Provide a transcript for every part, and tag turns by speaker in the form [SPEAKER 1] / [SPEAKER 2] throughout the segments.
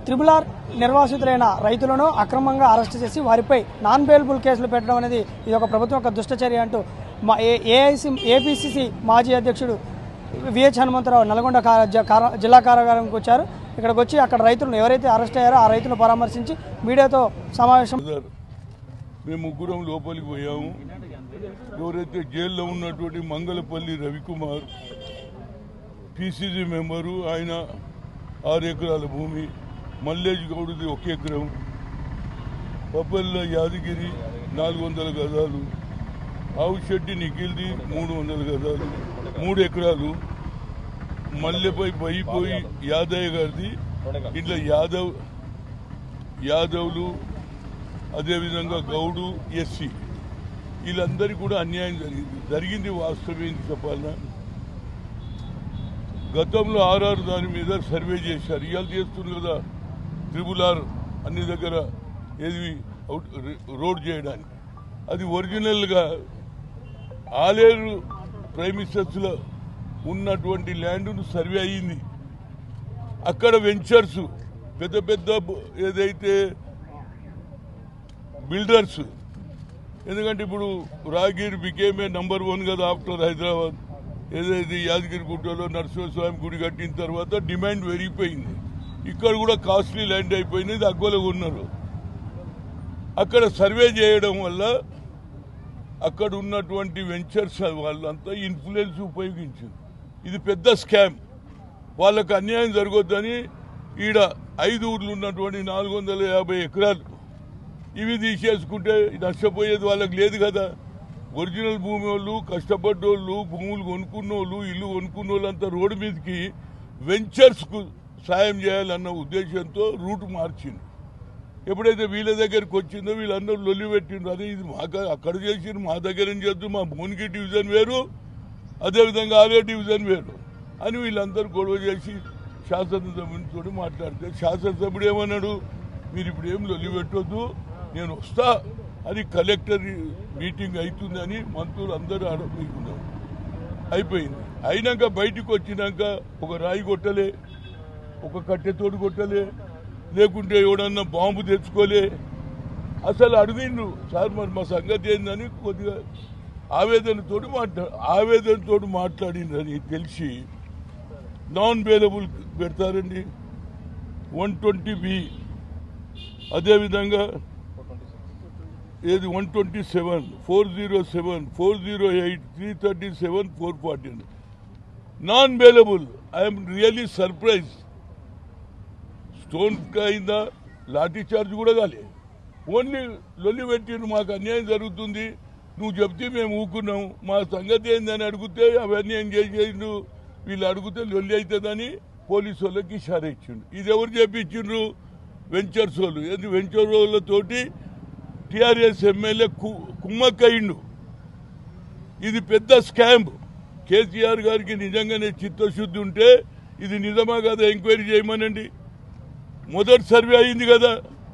[SPEAKER 1] triple R నిర్వాసితులైన రైతులను అక్రమంగా arrest చేసి వారిపై నాన్ బెయిలబుల్ కేసులు పెట్టడం అనేది ఇది ఒక ప్రభుత్వం యొక్క దుష్టచర్య అంటూ మా ఏ- ఏఐసి ఏపీసీసీ మాజీ అధ్యక్షుడు విహెచ్ హనుమంతరావు నల్గొండ కా- జ- కారా- జిల్లా కారాగారానికి వచ్చారు ఇక్కడికి వచ్చి అక్కడ రైతులను ఎవరైతే అరెస్ట్ అయ్యారో ఆ రైతులను పరామర్శించి మీడియాతో సమావేశం
[SPEAKER 2] సార్ మేము ముగ్గురం లోపలికి పోయాము ఎవరైతే జైల్లో ఉన్నటువంటి మంగళపల్లి రవికుమార్ పిసిసి మెంబరు ఆయన ఆరు ఎకరాల భూమి మల్లేజ్ గౌడ్ది ఒక ఎకరం పప్పల్ల యాదగిరి నాలుగు వందల గజాలు ఆవుశెట్టి నిఖిల్ది మూడు వందల గజాలు మూడు ఎకరాలు మల్లెపై పైపోయి యాదయ్య గారిది ఇట్లా యాదవ్ యాదవ్లు అదేవిధంగా గౌడు ఎస్సీ వీళ్ళందరికీ కూడా అన్యాయం జరిగింది జరిగింది వాస్తవం చెప్పాలన్నా గతంలో ఆర్ఆర్ దాని మీద సర్వే చేశారు ఇవాళ చేస్తుంది కదా త్రిబుల్ ఆర్ అన్ని దగ్గర ఏది అవుట్ రోడ్ చేయడానికి అది ఒరిజినల్గా ఆలేరు ప్రైమిసెస్లో ఉన్నటువంటి ల్యాండ్ను సర్వే అయ్యింది అక్కడ వెంచర్స్ పెద్ద పెద్ద బ- ఏదైతే బిల్డర్స్ ఎందుకంటే ఇప్పుడు రాగిరి బికేమే నంబర్ వన్ కదా ఆఫ్టర్ హైదరాబాద్ ఏదైతే యాదగిరి గుట్టలో నరసింహస్వామి గుడి కట్టిన తర్వాత డిమాండ్ పెరిగిపోయింది ఇక్కడ కూడా కాస్ట్లీ ల్యాండ్ అయిపోయింది ఇది అగ్గోలో ఉన్నారు అక్కడ సర్వే చేయడం వల్ల అక్కడ ఉన్నటువంటి వెంచర్స్ వాళ్ళంతా ఇన్ఫ్లుయెన్స్ ఉపయోగించింది ఇది పెద్ద స్కామ్ వాళ్ళకు అన్యాయం జరగొద్దని ఈడ ఐదు ఊర్లు ఉన్నటువంటి నాలుగు వందల యాభై ఎకరాలు ఇవి తీసేసుకుంటే నష్టపోయేది వాళ్ళకి లేదు కదా ఒరిజినల్ భూమి వాళ్ళు కష్టపడ్డోళ్ళు భూములు కొనుక్కున్న వాళ్ళు ఇల్లు కొనుక్కున్న వాళ్ళంతా రోడ్డు మీదకి వెంచర్స్కు సాయం చేయాలన్న ఉద్దేశంతో రూట్ మార్చింది ఎప్పుడైతే వీళ్ళ దగ్గరికి వచ్చిందో వీళ్ళందరూ లొల్లి పెట్టిండ్రు అదే ఇది మాకు అక్కడ చేసిండ్రు మా దగ్గర ఏం చేద్దు మా భూమికి డివిజన్ వేరు అదేవిధంగా ఆలయ డివిజన్ వేరు అని వీళ్ళందరూ గొడవ చేసి శాసనసభ్యునితో మాట్లాడితే శాసనసభ్యుడు ఏమన్నాడు మీరు ఇప్పుడు ఏం లొల్లి పెట్టొద్దు నేను వస్తా అని కలెక్టర్ మీటింగ్ అవుతుందని మంత్రులు అందరూ ఆడ మీకున్నారు అయిపోయింది అయినాక బయటికి వచ్చినాక ఒక రాయి కొట్టలే ఒక కట్టెతోడు కొట్టలే లేకుంటే ఎవడన్నా బాంబు తెచ్చుకోలే అసలు అడిగిండ్రు సార్ మరి మా సంగతి ఏందని కొద్దిగా ఆవేదనతోటి మాట్లా ఆవేదనతోటి మాట్లాడిండ్రని తెలిసి నాన్ బెయిలబుల్ పెడతారండి వన్ ట్వంటీ బి అదేవిధంగా ఏది one twenty seven four zero seven four zero eight three thirty seven four forty non bailable I'm really surprise stone అయిందా లాఠీ చార్జ్ కూడా కాలే ఓన్లీ లొల్లి పెట్టిండ్రు మాకు అన్యాయం జరుగుతుంది నువ్వు చెప్తే మేము ఊకున్నాం మా సంగతి ఏందని అడిగితే అవన్నీ ఏం చేసిండు వీళ్ళు అడిగితే లొల్లి అవుతుందని పోలీసు వాళ్ళకి ఇషారా ఇచ్చిండు ఇది ఎవరు చెప్పించిండ్రు వెంచర్స్ వాళ్ళు ఏంది వెంచర్ వాళ్ళతోటి టిఆర్ఎస్ ఎమ్మెల్యే కుమ్మక్కయిండు ఇది పెద్ద స్కామ్ కేసీఆర్ గారికి నిజంగానే చిత్తశుద్ధి ఉంటే ఇది నిజమా కదా ఎంక్వైరీ చేయమనండి మొదటి సర్వే అయింది కదా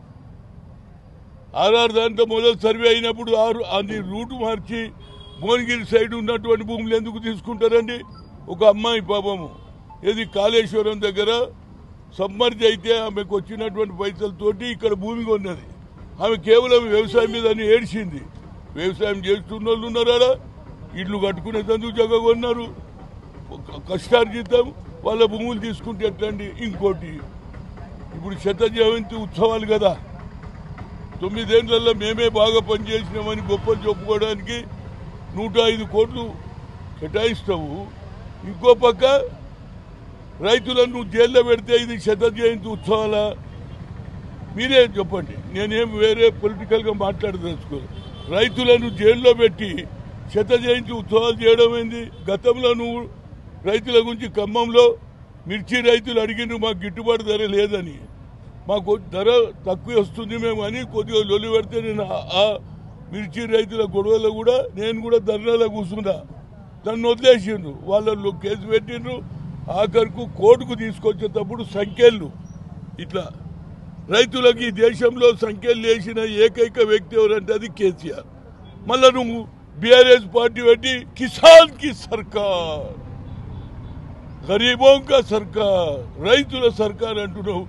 [SPEAKER 2] ఆర్ఆర్ దాంట్లో మొదటి సర్వే అయినప్పుడు ఆరు అది రూటు మార్చి భువనగిరి సైడ్ ఉన్నటువంటి భూములు ఎందుకు తీసుకుంటారండి ఒక అమ్మాయి పాపము ఏది కాళేశ్వరం దగ్గర సబ్మర్జ్ అయితే ఆమెకు వచ్చినటువంటి పైసలతోటి ఇక్కడ భూమి కొన్నది ఆమె కేవలం వ్యవసాయం మీద అని ఏడ్చింది వ్యవసాయం చేస్తున్న వాళ్ళు ఉన్నారా ఇల్లు కట్టుకునే తందుకు జగ కొన్నారు ఒక కష్టార్జితం వాళ్ళ భూములు తీసుకుంటే ఎట్లండి ఇంకోటి ఇప్పుడు శత జయంతి ఉత్సవాలు కదా తొమ్మిదేళ్లలో మేమే బాగా పనిచేసినామని గొప్పలు చెప్పుకోవడానికి నూట ఐదు కోట్లు కేటాయిస్తావు ఇంకో పక్క రైతులను నువ్వు జైల్లో పెడితే ఇది శత జయంతి ఉత్సవాల మీరే చెప్పండి నేనేం వేరే పొలిటికల్గా మాట్లాడదలుచుకోను రైతులను జైల్లో పెట్టి శత జయంతి ఉత్సవాలు చేయడం ఏంది గతంలో నువ్వు రైతుల గురించి ఖమ్మంలో మిర్చి రైతులు అడిగిండ్రు మాకు గిట్టుబాటు ధర లేదని మాకు ధర తక్కువ వస్తుంది మేము అని కొద్దిగా లొల్లి పెడితే నేను ఆ- ఆ మిర్చి రైతుల గొడవలో కూడా నేను కూడా ధర్నాలో కూర్చున్నా నన్ను వదిలేసిండ్రు వాళ్ళు కేసు పెట్టిండ్రు ఆఖరుకు కోర్టుకు తీసుకొచ్చేటప్పుడు సంఖ్యలు ఇట్లా రైతులకు ఈ దేశంలో సంఖ్యలు వేసిన ఏకైక వ్యక్తి ఎవరంటే అది కేసీఆర్ మళ్ళా నువ్వు బీఆర్ఎస్ పార్టీ పెట్టి కిసాన్ కి సర్కార్ గరీబోం కా సర్కార్ రైతుల సర్కార్ అంటున్నావు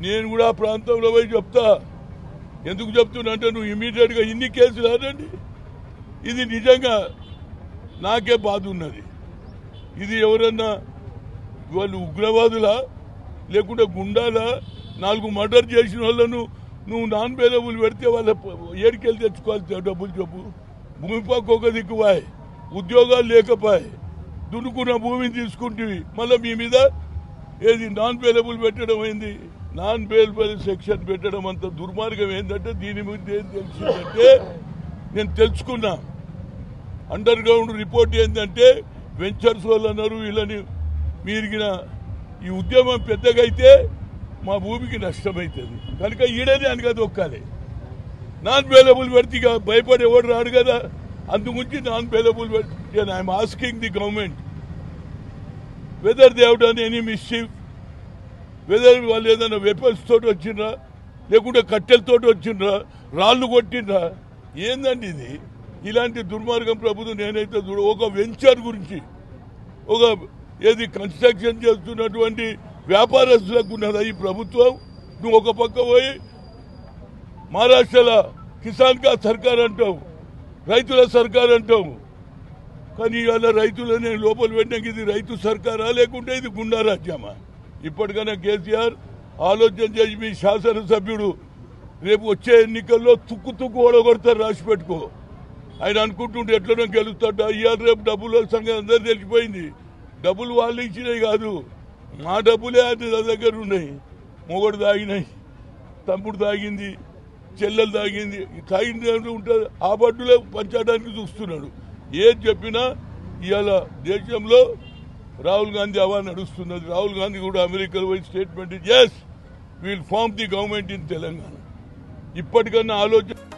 [SPEAKER 2] నేను కూడా ఆ ప్రాంతంలో పోయి చెప్తా ఎందుకు చెప్తున్నా అంటే నువ్వు ఇమీడియట్గా ఇన్ని కేసులు ఆడండి ఇది నిజంగా నాకే బాధ ఉన్నది ఇది ఎవరన్నా వాళ్ళు ఉగ్రవాదులా లేకుంటే గుండాలా నాలుగు మర్డర్ చేసిన వాళ్ళను నువ్వు నాన్ బేలబుల్ పెడితే వాళ్ళ ఏడికెళ్ళి తెచ్చుకోవాలి డబ్బులు చెప్పు భూమి పక్క ఒక దిక్కువాయ్ ఉద్యోగాలు లేకపోయాయి దున్నుకున్న భూమిని తీసుకుంటివి మళ్ళీ మీ మీద ఏది నాన్ బేలబుల్ పెట్టడం అయింది నాన్ బేలబుల్ సెక్షన్ పెట్టడం అంత దుర్మార్గం ఏంటంటే దీని మీద ఏం తెలిసిందంటే నేను తెలుసుకున్నా అండర్ గ్రౌండ్ రిపోర్ట్ ఏంటంటే వెంచర్స్ వాళ్ళు అన్నారు వీళ్ళని మీరిగిన ఈ ఉద్యమం పెద్దగా అయితే మా భూమికి నష్టమవుతుంది కనుక ఈడనే అని కదా ఒక్కాలి నాన్ బేలబుల్ పెడితే ఇక భయపడి ఎవడు రాడు కదా అందుగురించి నాన్ బేలబుల్ పెట్టి I'm asking the government whether they done any mischief whether వాళ్ళు ఏదైనా వెపన్స్ తోటి వచ్చిండ్రా లేకుంటే కట్టెలతోటి వచ్చిండ్రా రాళ్ళు కొట్టిండ్రా ఏందండి ఇది ఇలాంటి దుర్మార్గం ప్రభుత్వం నేనైతే చూడ ఒక వెంచర్ గురించి ఒక ఏది కన్స్ట్రక్షన్ చేస్తున్నటువంటి వ్యాపారస్తులకు ఉన్నదా ఈ ప్రభుత్వం నువ్వు ఒక పక్క పోయి మహారాష్ట్రలో కిసాన్ కా సర్కార్ అంటావు రైతుల సర్కార్ అంటావు కానీ ఇవాళ రైతులనే లోపల పెట్టినాక ఇది రైతు సర్కారా లేకుంటే ఇది గుండా రాజ్యమా ఇప్పటికైనా కేసీఆర్ ఆలోచన చేసి మీ శాసనసభ్యుడు రేపు వచ్చే ఎన్నికల్లో తుక్కు తుక్కు ఓడగొడతారు రాసి పెట్టుకో ఆయన అనుకుంటుంటే ఎట్లనో గెలుస్తాడు ఇవాళ రేపు డబ్బుల సంగతి అందరూ తెలిసిపోయింది డబ్బులు వాళ్ళు ఇచ్చినాయి కాదు మా డబ్బులే ఆయన దగ్గర ఉన్నాయి మొగడు తాగినాయి తమ్ముడు తాగింది చెల్లెలు తాగింది తాగింది అంటూ ఉంటుంది ఆ బడ్డులే పంచడానికి చూస్తున్నాడు ఏది చెప్పినా ఇవాళ దేశంలో రాహుల్ గాంధీ అవా నడుస్తున్నది రాహుల్ గాంధీ కూడా అమెరికాలో పోయి statement as will form the government in Telangana ఇప్పటికన్నా ఆలోచన